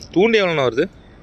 தூண்டி எவ்வளோண்ணா வருது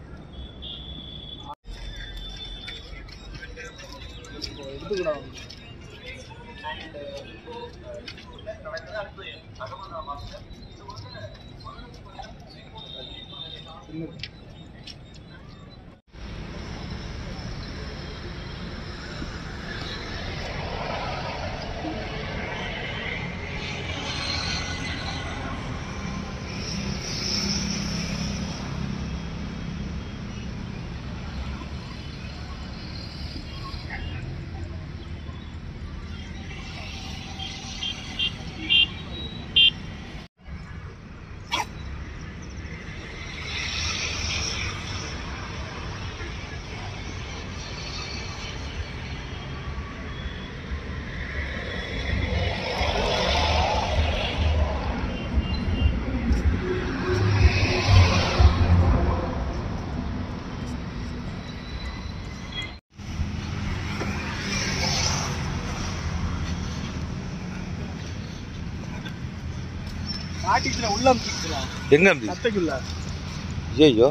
மாட்டிச்சுனா உள்ள அமுச்சிக்கலாம் எங்கே இருந்து சத்தைக்குள்ள ஐயோ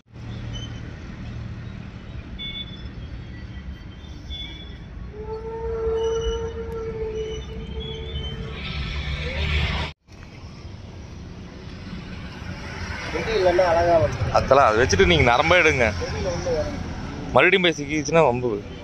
எது இல்லைன்னா அழகா வந்து அதெல்லாம் அதை வச்சுட்டு நீங்கள் நரம்பே எடுங்க மறுபடியும் போய் சிக்கிச்சுன்னா வம்பு